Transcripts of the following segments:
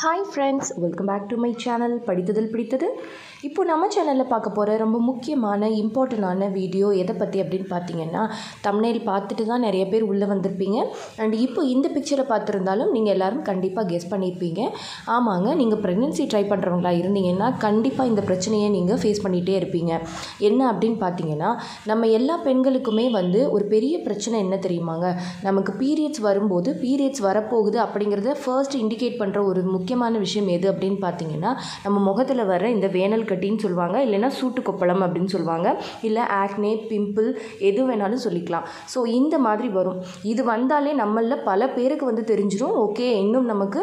hi friends welcome back to my channel படித்ததில் பிடித்தது இப்போ நம்ம சேனலில் பார்க்க போகிற ரொம்ப முக்கியமான இம்பார்ட்டண்டான வீடியோ எதை பற்றி அப்படின்னு பார்த்தீங்கன்னா தம்னைல் பார்த்துட்டு தான் நிறைய பேர் உள்ளே வந்திருப்பீங்க அண்ட் இப்போ இந்த பிக்சரை பார்த்துருந்தாலும் நீங்கள் எல்லாரும் கண்டிப்பாக கெஸ் பண்ணியிருப்பீங்க ஆமாங்க நீங்கள் ப்ரெக்னென்சி ட்ரை பண்ணுறவங்களா இருந்தீங்கன்னா கண்டிப்பாக இந்த பிரச்சனையை நீங்கள் ஃபேஸ் பண்ணிகிட்டே இருப்பீங்க என்ன அப்படின்னு பார்த்தீங்கன்னா நம்ம எல்லா பெண்களுக்குமே வந்து ஒரு பெரிய பிரச்சனை என்ன தெரியுமாங்க நமக்கு பீரியட்ஸ் வரும்போது பீரியட்ஸ் வரப்போகுது அப்படிங்கிறத ஃபர்ஸ்ட் இண்டிகேட் பண்ணுற ஒரு முக்கியமான விஷயம் எது அப்படின்னு பார்த்தீங்கன்னா நம்ம முகத்தில் வர இந்த வேனல் கட்டின்னு சொல்லுவாங்க இல்லைன்னா சூட்டு கொப்பளம் அப்படின்னு சொல்லுவாங்க இல்லை ஆக்னே பிம்பிள் எது வேணாலும் சொல்லிக்கலாம் ஸோ இந்த மாதிரி வரும் இது வந்தாலே நம்மளில் பல பேருக்கு வந்து தெரிஞ்சிடும் ஓகே இன்னும் நமக்கு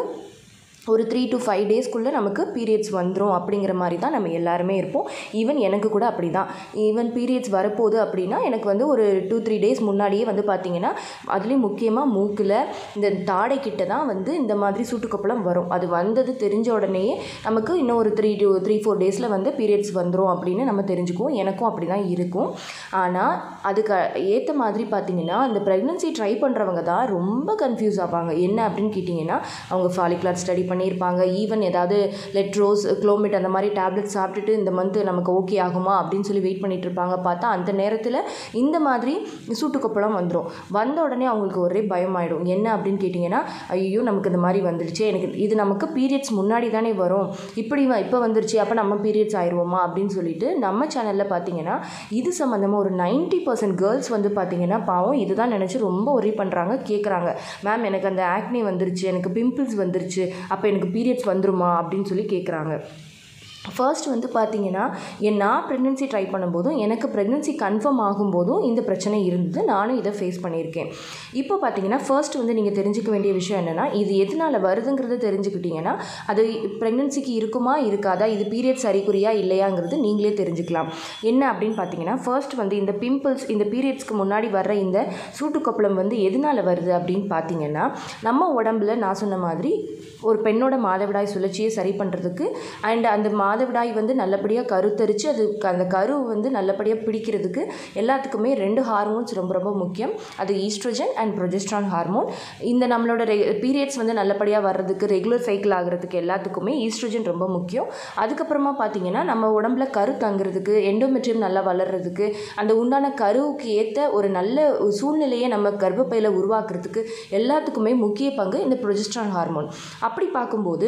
ஒரு த்ரீ டு ஃபைவ் டேஸ்க்குள்ளே நமக்கு பீரியட்ஸ் வந்துடும் அப்படிங்கிற மாதிரி தான் நம்ம எல்லாருமே இருப்போம் ஈவன் எனக்கு கூட அப்படி தான் ஈவன் பீரியட்ஸ் வரப்போகுது அப்படின்னா எனக்கு வந்து ஒரு டூ த்ரீ டேஸ் முன்னாடியே வந்து பார்த்திங்கன்னா அதுலேயும் முக்கியமாக மூக்கில் இந்த தாடை கிட்ட தான் வந்து இந்த மாதிரி சூட்டுக்கொப்பளம் வரும் அது வந்தது தெரிஞ்ச உடனேயே நமக்கு இன்னும் ஒரு த்ரீ டூ த்ரீ ஃபோர் டேஸில் வந்து பீரியட்ஸ் வந்துடும் அப்படின்னு நம்ம தெரிஞ்சுக்குவோம் எனக்கும் அப்படி தான் இருக்கும் ஆனால் அதுக்கு ஏற்ற மாதிரி பார்த்திங்கன்னா இந்த ப்ரெக்னென்சி ட்ரை பண்ணுறவங்க தான் ரொம்ப கன்ஃபியூஸ் ஆவாங்க என்ன அப்படின்னு கேட்டிங்கன்னா அவங்க ஃபாலிகுலர் ஸ்டடி பண்ணியிருப்பாங்க ஈவன் ஏதாவது லெட்ரோஸ் குளோமிட் அந்த மாதிரி டேப்லெட் சாப்பிட்டுட்டு இந்த மந்த் நமக்கு ஓகே ஆகுமா அப்படின்னு சொல்லி வெயிட் பண்ணிட்டு இருப்பாங்க பார்த்தா அந்த நேரத்தில் இந்த மாதிரி சூட்டுக்கொப்பளம் வந்துடும் வந்த உடனே அவங்களுக்கு ஒரே பயம் ஆகிடும் என்ன அப்படின்னு கேட்டிங்கன்னா ஐயோ நமக்கு இந்த மாதிரி வந்துடுச்சு எனக்கு இது நமக்கு பீரியட்ஸ் முன்னாடி தானே வரும் இப்படி வ- இப்போ வந்துருச்சு அப்போ நம்ம பீரியட்ஸ் ஆயிடுவோமா அப்படின்னு சொல்லிட்டு நம்ம சேனலில் பார்த்தீங்கன்னா இது சம்மந்தமாக ஒரு 90% பர்சன்ட் கேர்ள்ஸ் வந்து பார்த்தீங்கன்னா பாவம் இதுதான் நினச்சி ரொம்ப ஒரி பண்ணுறாங்க கேட்குறாங்க மேம் எனக்கு அந்த ஆக்னி வந்துருச்சு எனக்கு பிம்பிள்ஸ் வந்துருச்சு அப்போ எனக்கு பீரியட்ஸ் வந்துருமா அப்படின்னு சொல்லி கேட்குறாங்க ஃபர்ஸ்ட் வந்து பார்த்தீங்கன்னா என் நான் ப்ரெக்னென்சி ட்ரை பண்ணும்போதும் எனக்கு ப்ரெக்னென்சி கன்ஃபார்ம் ஆகும்போதும் இந்த பிரச்சனை இருந்தது நானும் இதை ஃபேஸ் பண்ணியிருக்கேன் இப்போ பார்த்தீங்கன்னா ஃபர்ஸ்ட் வந்து நீங்கள் தெரிஞ்சுக்க வேண்டிய விஷயம் என்னென்னா இது எதனால் வருதுங்கிறத தெரிஞ்சுக்கிட்டீங்கன்னா அது ப்ரெக்னென்சிக்கு இருக்குமா இருக்காதா இது பீரியட்ஸ் அறிகுறியா இல்லையாங்கிறது நீங்களே தெரிஞ்சுக்கலாம் என்ன அப்படின்னு பார்த்தீங்கன்னா ஃபர்ஸ்ட் வந்து இந்த பிம்பிள்ஸ் இந்த பீரியட்ஸ்க்கு முன்னாடி வர்ற இந்த சூட்டுக்கொப்பளம் வந்து எதனால் வருது அப்படின்னு பார்த்தீங்கன்னா நம்ம உடம்புல நான் சொன்ன மாதிரி ஒரு பெண்ணோட மாதவிடாய் சுழற்சியை சரி பண்ணுறதுக்கு அண்ட் அந்த மாதவிடாய் வந்து நல்லபடியாக கருத்தரித்து அது அந்த கரு வந்து நல்லபடியாக பிடிக்கிறதுக்கு எல்லாத்துக்குமே ரெண்டு ஹார்மோன்ஸ் ரொம்ப ரொம்ப முக்கியம் அது ஈஸ்ட்ரோஜன் அண்ட் ப்ரொஜெஸ்ட்ரான் ஹார்மோன் இந்த நம்மளோட ரெ பீரியட்ஸ் வந்து நல்லபடியாக வர்றதுக்கு ரெகுலர் சைக்கிள் ஆகிறதுக்கு எல்லாத்துக்குமே ஈஸ்ட்ரோஜன் ரொம்ப முக்கியம் அதுக்கப்புறமா பார்த்தீங்கன்னா நம்ம உடம்புல கரு தங்குறதுக்கு எண்டோமெட்ரியம் நல்லா வளர்கிறதுக்கு அந்த உண்டான கருவுக்கு ஏற்ற ஒரு நல்ல ஒரு சூழ்நிலையை நம்ம கர்ப்பப்பையில் உருவாக்குறதுக்கு எல்லாத்துக்குமே முக்கிய பங்கு இந்த ப்ரொஜெஸ்ட்ரான் ஹார்மோன் அப்படி பார்க்கும்போது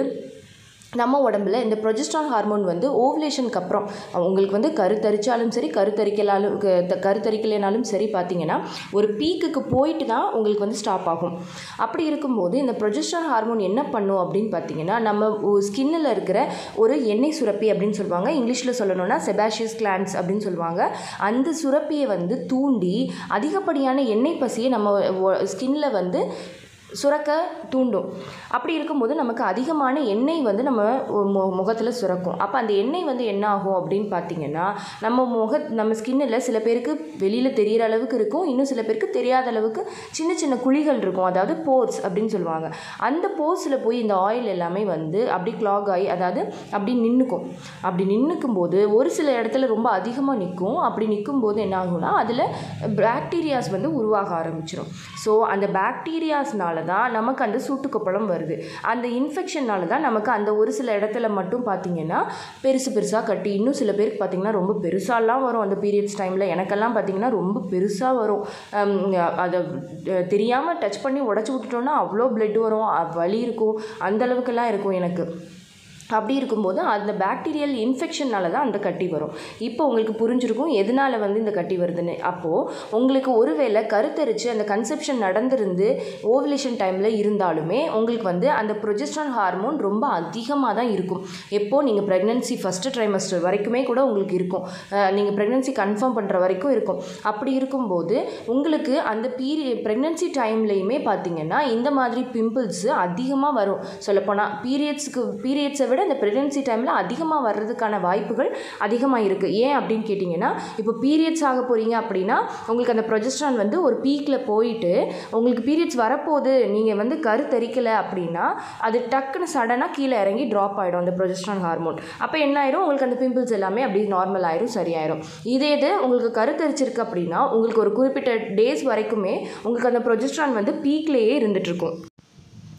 நம்ம உடம்புல இந்த ப்ரொஜெஸ்ட்ரான் ஹார்மோன் வந்து ஓவலேஷனுக்கு அப்புறம் உங்களுக்கு வந்து கருத்தரிச்சாலும் சரி கருத்தரிக்கலாலும் க- த- கருத்தரிக்கலைனாலும் சரி பார்த்தீங்கன்னா ஒரு பீக்குக்கு போயிட்டு தான் உங்களுக்கு வந்து ஸ்டாப் ஆகும் அப்படி இருக்கும்போது இந்த ப்ரொஜெஸ்ட்ரான் ஹார்மோன் என்ன பண்ணும் அப்படின்னு பார்த்தீங்கன்னா நம்ம ஸ்கின்னில் இருக்கிற ஒரு எண்ணெய் சுரப்பி அப்படின்னு சொல்லுவாங்க இங்கிலீஷில் சொல்லணும்னா செபாஷியஸ் கிளான்ஸ் அப்படின்னு சொல்லுவாங்க அந்த சுரப்பியை வந்து தூண்டி அதிகப்படியான எண்ணெய் பசியை நம்ம ஸ்கின்ல வந்து சுரக்க தூண்டும் அப்படி இருக்கும்போது நமக்கு அதிகமான எண்ணெய் வந்து நம்ம முகத்தில் சுரக்கும் அப்போ அந்த எண்ணெய் வந்து என்ன ஆகும் அப்படின்னு பார்த்தீங்கன்னா நம்ம முக நம்ம ஸ்கின்னில் சில பேருக்கு வெளியில் தெரியிற அளவுக்கு இருக்கும் இன்னும் சில பேருக்கு தெரியாத அளவுக்கு சின்ன சின்ன குழிகள் இருக்கும் அதாவது போர்ஸ் அப்படின்னு சொல்லுவாங்க அந்த போர்ஸில் போய் இந்த ஆயில் எல்லாமே வந்து அப்படி கிளாக் ஆகி அதாவது அப்படி நின்றுக்கும் அப்படி நின்றுக்கும் போது ஒரு சில இடத்துல ரொம்ப அதிகமாக நிற்கும் அப்படி நிற்கும் போது என்ன ஆகும்னா அதில் பாக்டீரியாஸ் வந்து உருவாக ஆரம்பிச்சிடும் ஸோ அந்த பாக்டீரியாஸ்னால தான் நமக்கு அந்த சூட்டுக்கொப்பளம் வருது அந்த இன்ஃபெக்ஷனால தான் நமக்கு அந்த ஒரு சில இடத்துல மட்டும் பார்த்தீங்கன்னா பெருசு பெருசாக கட்டி இன்னும் சில பேருக்கு பார்த்தீங்கன்னா ரொம்ப பெருசாலாம் வரும் அந்த பீரியட்ஸ் டைமில் எனக்கெல்லாம் பார்த்தீங்கன்னா ரொம்ப பெருசாக வரும் ஹம், அதை தெரியாமல் டச் பண்ணி உடச்சி விட்டுட்டோன்னா அவ்வளோ பிளட் வரும் அ- வலி இருக்கும் அந்த அளவுக்கெல்லாம் இருக்கும் எனக்கு அப்படி இருக்கும்போது அந்த பாக்டீரியல் இன்ஃபெக்ஷனால தான் அந்த கட்டி வரும் இப்போ உங்களுக்கு புரிஞ்சிருக்கும் எதனால் வந்து இந்த கட்டி வருதுன்னு அப்போது உங்களுக்கு ஒருவேளை கருத்தரித்து அந்த கன்செப்ஷன் நடந்திருந்து ஓவலேஷன் டைமில் இருந்தாலுமே உங்களுக்கு வந்து அந்த ப்ரொஜெஸ்ட்ரான் ஹார்மோன் ரொம்ப அதிகமாக தான் இருக்கும் எப்போ நீங்கள் ப்ரெக்னென்சி ஃபஸ்ட்டு ட்ரைமஸ்டர் வரைக்குமே கூட உங்களுக்கு இருக்கும் நீங்கள் ப்ரெக்னென்சி கன்ஃபார்ம் பண்ணுற வரைக்கும் இருக்கும் அப்படி இருக்கும்போது உங்களுக்கு அந்த பீரிய ப்ரெக்னென்சி டைம்லையுமே பார்த்தீங்கன்னா இந்த மாதிரி பிம்பிள்ஸ் அதிகமாக வரும் சொல்லப்போனால் பீரியட்ஸ்க்கு பீரியட்ஸை விட இந்த ப்ரெக்னென்சி டைமில் அதிகமாக வர்றதுக்கான வாய்ப்புகள் அதிகமாக இருக்குது ஏன் அப்படின்னு கேட்டிங்கன்னா இப்போ பீரியட்ஸ் ஆக போகிறீங்க அப்படின்னா உங்களுக்கு அந்த ப்ரொஜெஸ்ட்ரான் வந்து ஒரு பீக்கில் போயிட்டு உங்களுக்கு பீரியட்ஸ் வரப்போகுது நீங்கள் வந்து கருத்தரிக்கலை அப்படின்னா அது டக்குன்னு சடனாக கீழே இறங்கி ட்ராப் ஆகிடும் அந்த ப்ரொஜெஸ்ட்ரான் ஹார்மோன் அப்போ என்ன ஆயிரும் உங்களுக்கு அந்த பிம்பிள்ஸ் எல்லாமே அப்படியே நார்மல் ஆயிரும் சரியாயிரும் இதே இது உங்களுக்கு கருத்தரிச்சிருக்கு அப்படின்னா உங்களுக்கு ஒரு குறிப்பிட்ட டேஸ் வரைக்குமே உங்களுக்கு அந்த ப்ரொஜெஸ்ட்ரான் வந்து பீக்லேயே இருந்துகிட்ருக்கும்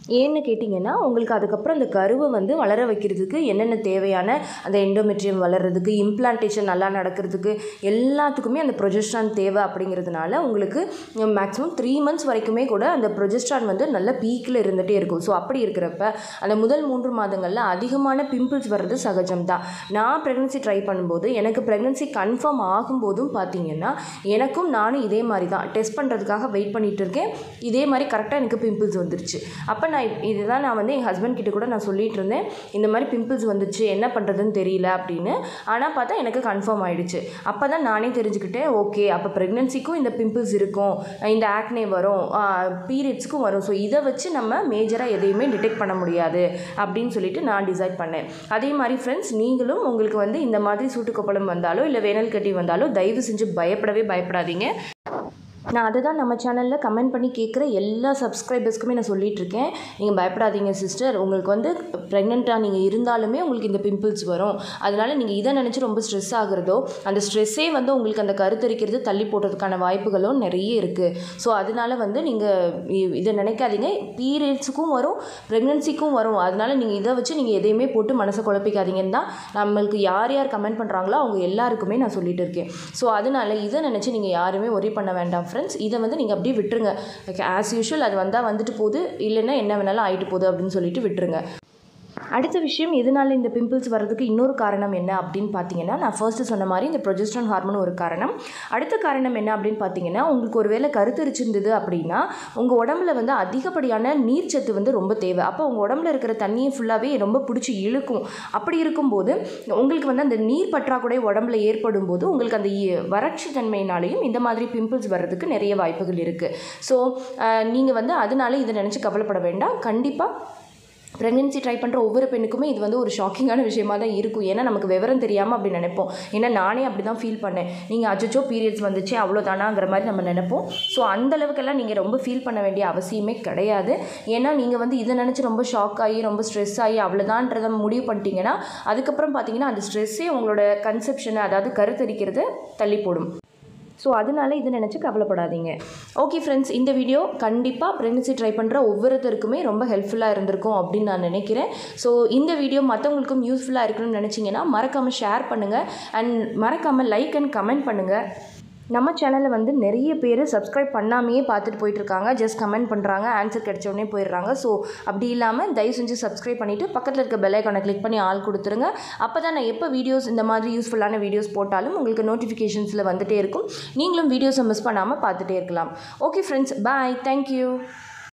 ஏன்னு கேட்டிங்கன்னா உங்களுக்கு அதுக்கப்புறம் அந்த கருவை வந்து வளர வைக்கிறதுக்கு என்னென்ன தேவையான அந்த எண்டோமெட்ரியம் வளர்கிறதுக்கு இம்ப்ளான்டேஷன் நல்லா நடக்கிறதுக்கு எல்லாத்துக்குமே அந்த ப்ரொஜெஸ்ட்ரான் தேவை அப்படிங்கிறதுனால உங்களுக்கு மேக்ஸிமம் த்ரீ மந்த்ஸ் வரைக்குமே கூட அந்த ப்ரொஜெஸ்ட்ரான் வந்து நல்ல பீக்கில் இருந்துகிட்டே இருக்கும் ஸோ அப்படி இருக்கிறப்ப அந்த முதல் மூன்று மாதங்களில் அதிகமான பிம்பிள்ஸ் வர்றது சகஜம் தான் நான் ப்ரெக்னன்சி ட்ரை பண்ணும்போது எனக்கு ப்ரெக்னன்சி கன்ஃபார்ம் ஆகும்போதும் பார்த்தீங்கன்னா எனக்கும் நானும் இதே மாதிரி தான் டெஸ்ட் பண்ணுறதுக்காக வெயிட் பண்ணிகிட்டு இருக்கேன் இதே மாதிரி கரெக்டாக எனக்கு பிம்பிள்ஸ் வந்துருச்சு அப்போ நான் இப்- இதுதான் நான் வந்து என் ஹஸ்பண்ட் கிட்ட கூட நான் சொல்லிட்டு இருந்தேன் இந்த மாதிரி பிம்பிள்ஸ் வந்துச்சு என்ன பண்ணுறதுன்னு தெரியல அப்படின்னு ஆனால் பார்த்தா எனக்கு கன்ஃபார்ம் ஆயிடுச்சு அப்போ தான் நானே தெரிஞ்சுக்கிட்டேன் ஓகே அப்போ ப்ரெக்னென்சிக்கும் இந்த பிம்பிள்ஸ் இருக்கும் இந்த ஆக்னே வரும் பீரியட்ஸ்க்கும் வரும் ஸோ இதை வச்சு நம்ம மேஜராக எதையுமே டிடெக்ட் பண்ண முடியாது அப்படின்னு சொல்லிட்டு நான் டிசைட் பண்ணேன் அதே மாதிரி ஃப்ரெண்ட்ஸ் நீங்களும் உங்களுக்கு வந்து இந்த மாதிரி சூட்டுக்கொப்பளம் வந்தாலோ இல்லை வேனல் கட்டி வந்தாலோ தயவு செஞ்சு பயப்படவே பயப்படாதீங்க நான் அதை தான் நம்ம சேனலில் கமெண்ட் பண்ணி கேட்குற எல்லா சப்ஸ்கிரைபர்ஸ்க்குமே நான் சொல்லிட்டு இருக்கேன் நீங்கள் பயப்படாதீங்க சிஸ்டர் உங்களுக்கு வந்து ப்ரெக்னெண்ட்டாக நீங்கள் இருந்தாலுமே உங்களுக்கு இந்த பிம்பிள்ஸ் வரும் அதனால் நீங்கள் இதை நினச்சி ரொம்ப ஸ்ட்ரெஸ் ஆகுறதோ அந்த ஸ்ட்ரெஸ்ஸே வந்து உங்களுக்கு அந்த கருத்தரிக்கிறது தள்ளி போடுறதுக்கான வாய்ப்புகளும் நிறைய இருக்குது ஸோ அதனால வந்து நீங்கள் இதை நினைக்காதீங்க பீரியட்ஸுக்கும் வரும் ப்ரெக்னென்சிக்கும் வரும் அதனால் நீங்கள் இதை வச்சு நீங்கள் எதையுமே போட்டு மனசை குழப்பிக்காதீங்கன்னு தான் நம்மளுக்கு யார் யார் கமெண்ட் பண்ணுறாங்களோ அவங்க எல்லாருக்குமே நான் சொல்லிட்டு இருக்கேன் ஸோ அதனால இதை நினச்சி நீங்கள் யாருமே ஒரி பண்ண வேண்டாம் ஃப்ரெண்ட்ஸ் இதை வந்து நீங்கள் அப்படியே விட்டுருங்க ஆஸ் யூஷுவல் அது வந்தால் வந்துட்டு போகுது இல்லைன்னா என்ன வேணாலும் ஆயிட்டு போகுது அப்படின்னு சொல்லிட்டு விட்டுருங்க அடுத்த விஷயம் எதனால இந்த பிம்பிள்ஸ் வர்றதுக்கு இன்னொரு காரணம் என்ன அப்படின்னு பார்த்தீங்கன்னா நான் ஃபர்ஸ்ட்டு சொன்ன மாதிரி இந்த ப்ரொஜெஸ்ட்ரான் ஹார்மோன் ஒரு காரணம் அடுத்த காரணம் என்ன அப்படின்னு பார்த்தீங்கன்னா உங்களுக்கு ஒரு வேளை கருத்தரிச்சிருந்தது அப்படின்னா உங்கள் உடம்புல வந்து அதிகப்படியான நீர்ச்சத்து வந்து ரொம்ப தேவை அப்போ உங்கள் உடம்புல இருக்கிற தண்ணியை ஃபுல்லாகவே ரொம்ப பிடிச்சி இழுக்கும் அப்படி இருக்கும்போது உங்களுக்கு வந்து அந்த நீர் பற்றாக்குறை உடம்புல ஏற்படும் போது உங்களுக்கு அந்த இ- வறட்சி தன்மையினாலையும் இந்த மாதிரி பிம்பிள்ஸ் வர்றதுக்கு நிறைய வாய்ப்புகள் இருக்குது ஸோ நீங்கள் வந்து அதனால இதை நினச்சி கவலைப்பட வேண்டாம் கண்டிப்பாக ப்ரெக்னென்சி ட்ரை பண்ணுற ஒவ்வொரு பெண்ணுக்குமே இது வந்து ஒரு ஷாக்கிங்கான விஷயமா தான் இருக்கும் ஏன்னா நமக்கு விவரம் தெரியாமல் அப்படி நினைப்போம் ஏன்னா நானே அப்படி தான் ஃபீல் பண்ணேன் நீங்கள் அச்சோ பீரியட்ஸ் வந்துச்சு அவ்வளோதானாங்கிற மாதிரி நம்ம நினைப்போம் ஸோ அந்த அளவுக்கெல்லாம் நீங்கள் ரொம்ப ஃபீல் பண்ண வேண்டிய அவசியமே கிடையாது ஏன்னா நீங்கள் வந்து இதை நினச்சி ரொம்ப ஷாக் ஆகி ரொம்ப ஸ்ட்ரெஸ் ஆகி அவ்வளோதான்றதை முடிவு பண்ணிட்டீங்கன்னா அதுக்கப்புறம் பார்த்தீங்கன்னா அந்த ஸ்ட்ரெஸ்ஸே உங்களோட கன்செப்ஷனை அதாவது கருத்தரிக்கிறத தள்ளி போடும் ஸோ அதனால இதை நினச்சி கவலைப்படாதீங்க ஓகே ஃப்ரெண்ட்ஸ் இந்த வீடியோ கண்டிப்பாக ப்ரெக்னன்சி ட்ரை பண்ணுற ஒவ்வொருத்தருக்குமே ரொம்ப ஹெல்ப்ஃபுல்லாக இருந்திருக்கும் அப்படின்னு நான் நினைக்கிறேன் ஸோ இந்த வீடியோ மற்றவங்களுக்கும் யூஸ்ஃபுல்லாக இருக்கணும்னு நினச்சிங்கன்னா மறக்காமல் ஷேர் பண்ணுங்கள் அண்ட் மறக்காமல் லைக் அண்ட் கமெண்ட் பண்ணுங்கள் நம்ம சேனலில் வந்து நிறைய பேர் சப்ஸ்கிரைப் பண்ணாமையே பார்த்துட்டு போயிட்டுருக்காங்க ஜஸ்ட் கமெண்ட் பண்ணுறாங்க ஆன்சர் கிடைச்ச உடனே போயிடுறாங்க ஸோ அப்படி இல்லாமல் தயவு செஞ்சு சப்ஸ்கிரைப் பண்ணிவிட்டு பக்கத்தில் இருக்க பெல் ஐக்கானை கிளிக் பண்ணி ஆள் கொடுத்துருங்க அப்போ தான் நான் எப்போ வீடியோஸ் இந்த மாதிரி யூஸ்ஃபுல்லான வீடியோஸ் போட்டாலும் உங்களுக்கு நோட்டிஃபிகேஷன்ஸில் வந்துட்டே இருக்கும் நீங்களும் வீடியோஸை மிஸ் பண்ணாமல் பார்த்துட்டே இருக்கலாம் ஓகே ஃப்ரெண்ட்ஸ் பாய் தேங்க்யூ